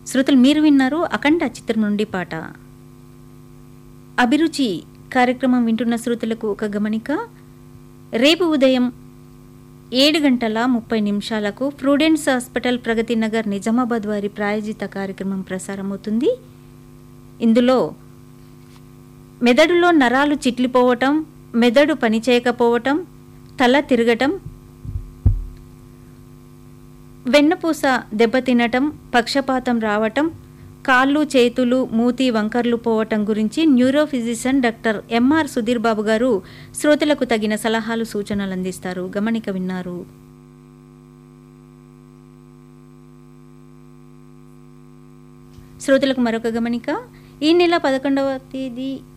శ్రోతలు మీరు విన్నారు అఖండ చిత్రం నుండి పాట అభిరుచి కార్యక్రమం వింటున్న శ్రోతలకు ఒక గమనిక రేపు ఉదయం ఏడు గంటల ముప్పై నిమిషాలకు ప్రుడెన్స్ హాస్పిటల్ ప్రగతి నగర్ నిజామాబాద్ వారి ప్రాయోజిత కార్యక్రమం ప్రసారమవుతుంది ఇందులో మెదడులో నరాలు చిట్లిపోవటం మెదడు పనిచేయకపోవటం తల తిరగటం వెన్నపూస దెబ్బతినటం పక్షపాతం రావటం కాళ్ళు చేతులు మూతి వంకర్లు పోవటం గురించి neuro physician doctor M R Sudheer Babu garu శ్రోతలకు తగిన సలహాలు సూచనలు అందిస్తారు గమనిక విన్నారు శ్రోతలకు మరొక గమనిక ఈ నెల పదకొండవ తేదీ